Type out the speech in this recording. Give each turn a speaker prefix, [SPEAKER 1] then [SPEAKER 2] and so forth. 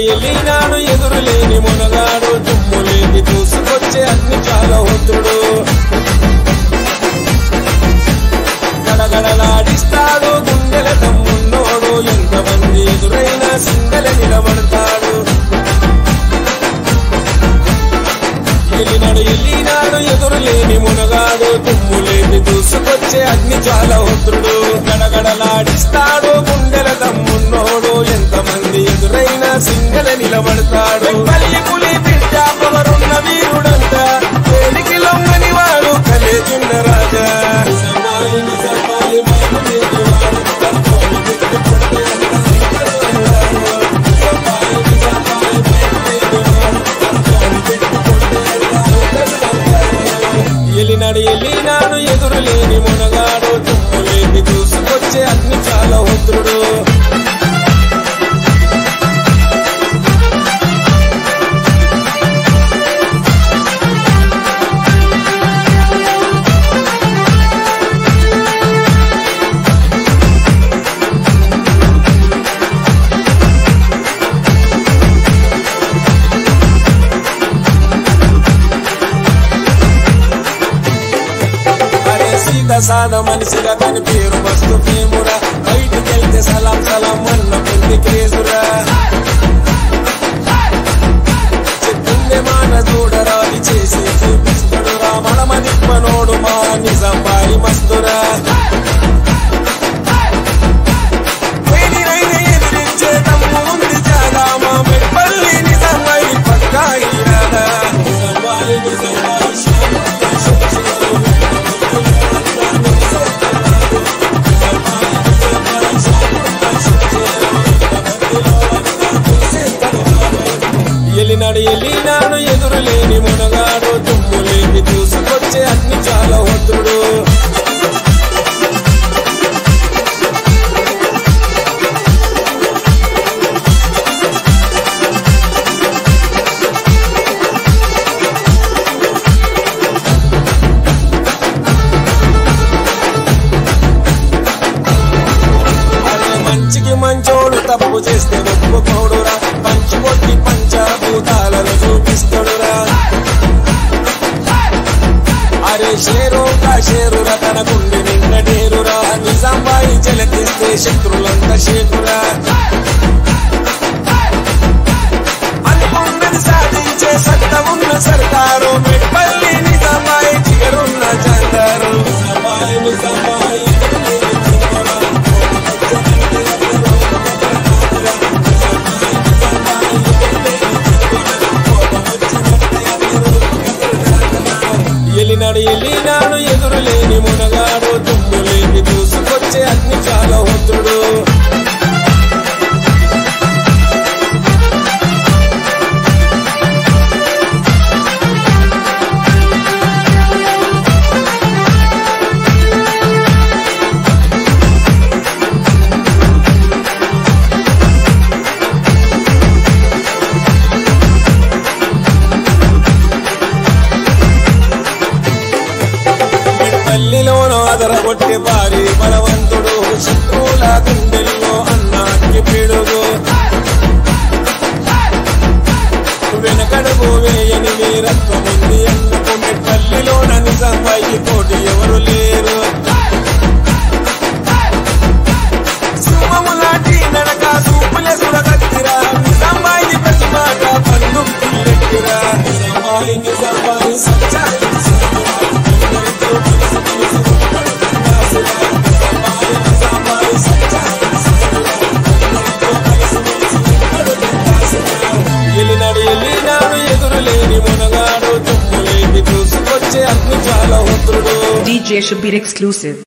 [SPEAKER 1] ఎలినాడు ఎలినాడు ఎదురులేని మునగాడు దుమ్ములేని దూసుకొచ్చే అగ్ని చాలా హోత్రుడు గడగడలాడిస్తాడు గుండెల తమ్మున్నోడు ఎంతమంది ఎదురైనా సింగల నిలబడతాడు ఎలినాడు ఎలినాడు ఎదురులేని మునగాడు తుమ్ములేని దూసుకొచ్చే అగ్ని చాలా హోత్రుడు గడగడలాడిస్తాడు గుండెల తమ్మున్నోడు ఎంతమంది ఎదురైనా సింగల నిలబడతాడు పల్లి పులి బిడ్డ పొగరున్న వీరుడంట దేనికి లొంగని వాడు కలేజున్న రాజా సమాయిని సమాయి మాయమేది వాడు, తత్వము తిట్టుకుంటే సమాయిని సమాయి మాయమేది వాడు, తత్వము తిట్టుకుంటే ఎలినాడు ఎలినాడు ఎదురులేని మునగాడు తుమ్ములేని దూసుకొచ్చే అగ్ని చాలా హోత్రుడు అరే సీత సాద మనిషిగా తన పేరు మస్తు ఫేమురా బయటికెళ్తే సలాం సలాం అన్న పొంది కేసురా చెప్తుండే మాట చూడరాది చేసి చూపిస్తుడు రామణమ నిప్పనోడు మా నిజాంబాయి మస్తురా వేడినైన ఎదిరించే దమ్ము ఉంది చాలా మా మెప్పల్లి నిజాంబాయి పక్కా ఇరాదా నిజాంబాయి నిజాంబాయి ఎలినాడు ఎలినాడు ఎదురులేని మునగాడు తుమ్ములేని దూసుకొచ్చే అగ్ని చాలా హోత్రుడు అరే మంచికి మంచోడు తప్పు చేస్తే ఒప్పుకోడురా పంచి కొట్టి పంచభూతాలను చూపిస్తాడురా అరే షేరు కా షేరురా తన గుండె నిన్న డేరురా నిజాంబాయి చెలకిస్తే శత్రులంతా షేకురా అనుకున్నది సాధించే సత్త ఉన్న సర్కారు మెట్పల్లి నిజాంబాయి చిగరున్న జంగారు నిజాంబాయి నిజాంబాయి ఎలినాడు ఎలినాడు ఎదురులేని మునగాడు తుమ్ములేని దూసుకొచ్చే అగ్ని చాలా హోత్రుడు తల్లిలోనో అదరగొట్టే భారీ బలవంతుడు శత్రువుల గుండెల్లో అన్నాకి పిడుగు వెనకడుగు వేయని వీరత్వముంది ఎందుకు మెట్టల్లిలోన నిజాంబాయి తోటి ఎవరు లేరు సింహములాంటి నడక సూపుల సురగత్తిరా నిజాంబాయి ప్రతి మాట పన్ను పిల్లెట్టిరా నిజాంబాయి నిజాంబాయి సచ్చాయి ఎలినాడు ఎలినాడు ఎదురులేని మునగాడు తుమ్ములేని దూసుకొచ్చే అగ్ని చాలా హోత్రుడు
[SPEAKER 2] DJ Shabir exclusive.